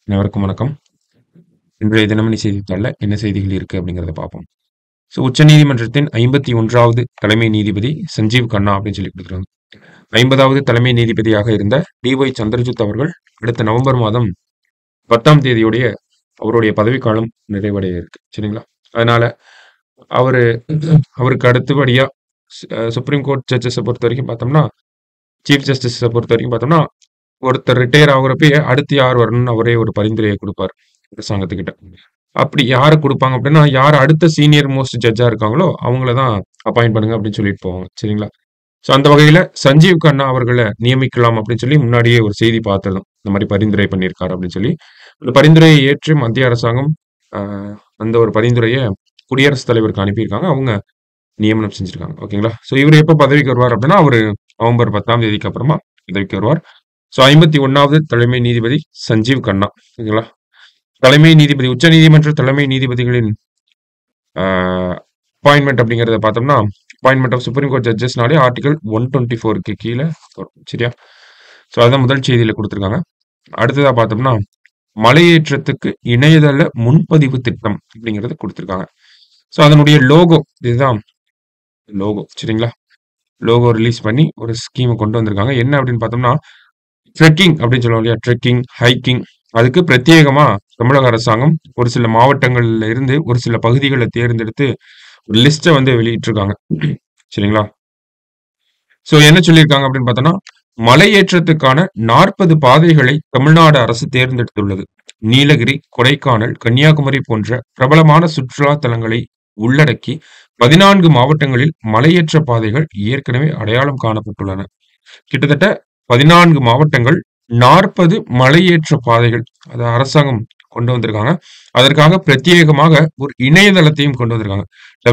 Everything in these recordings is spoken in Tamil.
அனைவருக்கும் வணக்கம். இன்றைய தினமணி செய்தித்தாள்ல என்ன செய்திகள் இருக்கு அப்படிங்கிறத பார்ப்போம். ஸோ உச்சநீதிமன்றத்தின் 51வது தலைமை நீதிபதி சஞ்சீவ் கண்ணா அப்படின்னு சொல்லி குடுக்குறாங்க. 50வது தலைமை நீதிபதியாக இருந்த டி.ஒய் சந்திரசூட் அவர்கள் அடுத்த நவம்பர் மாதம் 10ஆம் தேதியுடைய அவருடைய பதவிக்காலம் நிறைவடைய இருக்கு. சரிங்களா? அதனால அவரு அவருக்கு அடுத்தபடியா ஸ் அ சுப்ரீம் கோர்ட் ஜட்ஜஸ பொறுத்தவரைக்கும் பார்த்தோம்னா, சீஃப் ஜஸ்டிஸ பொறுத்தவரைக்கும் பார்த்தோம்னா, ஒருத்தர் ரிட்டயர் ஆகுறப்பயே அடுத்து யார் வரணும்னு அவரே ஒரு பரிந்துரைய குடுப்பாரு அரசாங்கத்துக்கிட்ட. அப்படி யார குடுப்பாங்க அப்படின்னா, யார் அடுத்த சீனியர் மோஸ்ட் ஜட்ஜா இருக்காங்களோ, அவங்கள தான் அப்பாயிண்ட் பண்ணுங்க அப்படின்னு சொல்லிட்டு போவாங்க. சரிங்களா? ஸோ அந்த வகையில சஞ்சீவ் கண்ணா அவர்கள நியமிக்கலாம் அப்படின்னு சொல்லி முன்னாடியே ஒரு செய்தி பார்த்திருந்தோம். இந்த மாரி பரிந்துரை பண்ணியிருக்காரு அப்படின்னு சொல்லி. அந்த பரிந்துரையை ஏற்று மத்திய அரசாங்கம் அ அந்த ஒரு பரிந்துரைய குடியரசுத் தலைவருக்கு அனுப்பியிருக்காங்க. அவங்க நியமனம் செஞ்சிருக்காங்க. ஓகேங்களா? ஸோ இவரு எப்ப பதவிக்கு வருவார் அப்படின்னா, அவரு நவம்பர் 10ஆம் தேதிக்கு அப்புறமா பதவிக்கு வருவார். ஸோ 51வது தலைமை நீதிபதி சஞ்சீவ் கண்ணா. ஓகேங்களா? தலைமை நீதிபதி உச்சநீதிமன்ற தலைமை நீதிபதிகளின் அ அப்பாயின்ட்மென்ட் அப்படிங்கிறத பார்த்தோம்னா, அப்பாயின்ட்மென்ட் ஆஃப் சுப்ரீம் கோர்ட் ஜட்ஜஸ்னாலே ஆர்டிகிள் 124க்கு கீழ வரும். சரியா? ஸோ அதான் முதல் செய்தியில குடுத்திருக்காங்க. அடுத்ததா பார்த்தோம்னா, மலையேற்றத்துக்கு இணையதள முன்பதிவு திட்டம் அப்படிங்கிறத குடுத்திருக்காங்க. ஸோ அதனுடைய லோகோ இதுதான் லோகோ. சரிங்களா? லோகோ ரிலீஸ் பண்ணி ஒரு ஸ்கீம கொண்டு வந்திருக்காங்க. என்ன அப்படின்னு பார்த்தோம்னா, ட்ரெக்கிங் அப்படின்னு சொல்லுவோம் இல்லையா? ட்ரெக்கிங், ஹைக்கிங் அதுக்கு பிரத்யேகமா தமிழக அரசாங்கம் ஒரு சில மாவட்டங்கள்ல இருந்து ஒரு சில பகுதிகள தேர்ந்தெடுத்து ஒரு லிஸ்ட்ட வந்து வெளியிட்டிருக்காங்க. சரிங்களா? ஸோ என்ன சொல்லியிருக்காங்க அப்படின்னு பார்த்தோம்னா, மலையேற்றத்துக்கான 40 பாதைகளை தமிழ்நாடு அரசு தேர்ந்தெடுத்துள்ளது. நீலகிரி, கொடைக்கானல், கன்னியாகுமரி போன்ற பிரபலமான சுற்றுலா தலங்களை உள்ளடக்கி 14 மாவட்டங்களில் மலையேற்ற பாதைகள் ஏற்கனவே அடையாளம் காணப்பட்டுள்ளன. கிட்டத்தட்ட 14 மாவட்டங்கள் 40 மலையேற்ற பாதைகள் அத அரசாங்கம் கொண்டு வந்திருக்காங்க. அதற்காக பிரத்யேகமாக ஒரு இணையதளத்தையும் கொண்டு வந்திருக்காங்க.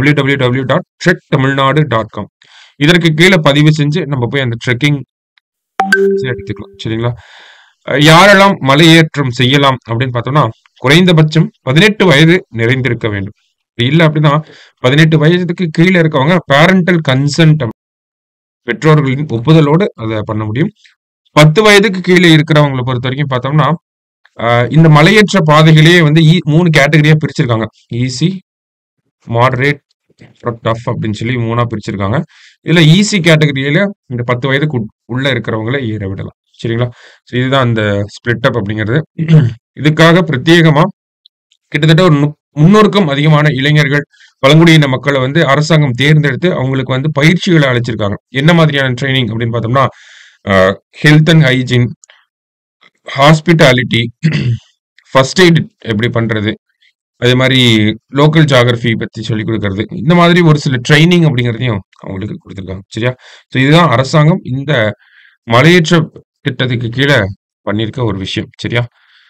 www.trektamilnadu.com இதற்கு கீழ பதிவு செஞ்சு நம்ம போய் அந்த ட்ரெக்கிங் எடுத்துக்கலாம். சரிங்களா? அ யாரெல்லாம் மலையேற்றம் செய்யலாம் அப்படின்னு பார்த்தோம்னா, குறைந்தபட்சம் 18 வயது நிறைந்திருக்க வேண்டும். இல்ல அப்படின்னா 18 வயதுக்கு கீழ இருக்கவங்க பேரன்டல் கன்சென்ட் பெற்றோர்களின் ஒப்புதலோடு அத பண்ண முடியும். 10 வயதுக்கு கீழ இருக்கிறவங்கள பொறுத்தவரைக்கும் பார்த்தோம்னா, அ இந்த மலையேற்ற பாதைகளையே வந்து இ 3 கேட்டகரியா பிரிச்சிருக்காங்க. ஈஸி, மாடரேட், அப்புறம் டஃப் அப்படின்னு சொல்லி 3ஆ பிரிச்சிருக்காங்க. இதுல ஈஸி கேட்டகரியில இந்த 10 வயதுக்கு உட் உள்ள இருக்கிறவங்கள ஏற விடலாம். சரிங்களா? ஸோ இதுதான் அந்த ஸ்பிளிட் அப் அப்படிங்கிறது. இதுக்காக பிரத்யேகமா கிட்டத்தட்ட ஒரு நுப் 300க்கும் அதிகமான இளைஞர்கள், பழங்குடியின மக்கள வந்து அரசாங்கம் தேர்ந்தெடுத்து அவங்களுக்கு வந்து பயிற்சிகள அளிச்சிருக்காங்க. என்ன மாதிரியான ட்ரெய்னிங் அப்படின்னு பார்த்தோம்னா, அ health and hygiene, hospitality, first aid எப்படி பண்றது? அதே மாரி லோக்கல் ஜியோகிராஃபி பத்தி சொல்லிக் குடுக்கறது. இந்த மாதிரி ஒரு சில ட்ரெய்னிங் அப்படிங்கிறதையும் அவங்களுக்கு குடுத்திருக்காங்க. சரியா? ஸோ இதுதான் அரசாங்கம் இந்த மலையேற்ற திட்டத்துக்கு கீழ பண்ணியிருக்க ஒரு விஷயம். சரியா?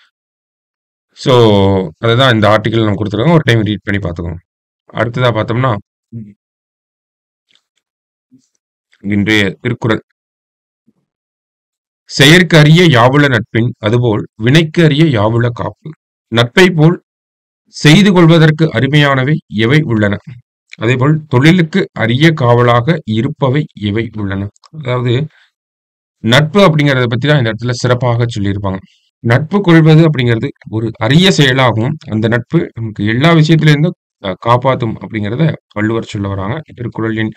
ஸோ அதுதான் இந்த ஆர்டிக்கிள் நம்ம குடுத்திருக்காங்க. ஒரு டைம் ரீட் பண்ணி பார்த்துக்கோங்க. அடுத்ததா பார்த்தோம்னா இன்றைய திருக்குறள். செயற்கு அரிய யாவுள நட்பின் அதுபோல் வினைக்கு அரிய யாவுள காப்பு. நட்பைப் போல் செய்து கொள்வதற்கு அருமையானவை எவை உள்ளன? அதேபோல் தொழிலுக்கு அரிய காவலாக இருப்பவை எவை உள்ளன? அதாவது நட்பு அப்படிங்கிறத பத்தி தான் இந்த இடத்துல சிறப்பாக சொல்லியிருப்பாங்க. நட்பு கொள்வது அப்படிங்கிறது ஒரு அரிய செயலாகும். அந்த நட்பு நமக்கு எல்லா விஷயத்துல இருந்தும் அ காப்பாத்தும் அப்படிங்கிறத வள்ளுவர் சொல்ல வராங்க. திருக்குறள் எண்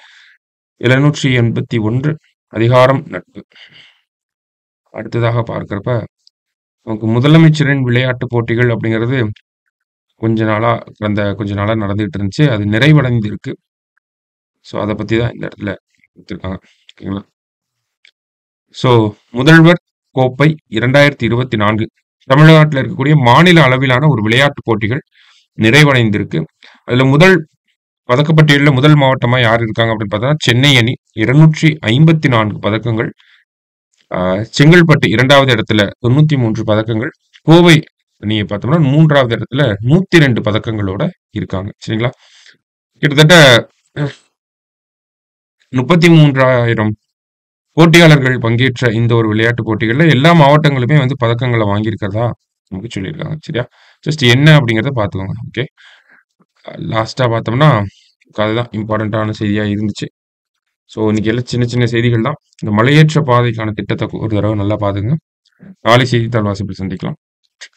781 அதிகாரம் நட்பு. அடுத்ததாக பார்க்கிறப்ப, நமக்கு முதலமைச்சரின் விளையாட்டுப் போட்டிகள் அப்படிங்கிறது கொஞ்ச நாளா கடந்த கொஞ்ச நாளா நடந்துட்டு இருந்துச்சு. அது நிறைவடைந்திருக்கு. ஸோ அத பத்தி தான் இந்த இடத்துல குடுத்திருக்காங்க. ஓகேங்களா? ஸோ முதல்வர் கோப்பை 2024 தமிழ்நாட்டுல இருக்கக்கூடிய மாநில அளவிலான ஒரு விளையாட்டுப் போட்டிகள் நிறைவடைந்திருக்கு. அதுல முதல் பதக்கப்பட்டியல்ல முதல் மாவட்டமா யார் இருக்காங்க அப்படின்னு பார்த்தா, சென்னை அணி 254 பதக்கங்கள். அ செங்கல்பட்டு 2வது இடத்துல 93 பதக்கங்கள். கோவை அணிய பார்த்தோம்னா 3வது இடத்துல 102 பதக்கங்களோட இருக்காங்க. சரிங்களா? கிட்டத்தட்ட 33,000 போட்டியாளர்கள் பங்கேற்ற இந்த ஒரு விளையாட்டுப் போட்டிகள்ல எல்லா மாவட்டங்களுமே வந்து பதக்கங்கள வாங்கியிருக்கிறதா நமக்கு சொல்லியிருக்காங்க. சரியா? ஜஸ்ட் என்ன அப்படிங்கிறத பார்த்துக்கோங்க. ஓகே. லாஸ்ட்டா பார்த்தோம்னா, அதுதான் இம்பார்ட்டன்ட்டான செய்தியா இருந்துச்சு. ஸோ இன்னைக்கு எல்லாம் சின்ன சின்ன செய்திகள் தான். இந்த மலையேற்ற பாதைக்கான திட்டத்த ஒரு தடவ நல்லா பாத்துக்கங்க. நாளை செய்தித்தாள் வாசிப்பில் சந்திக்கலாம்.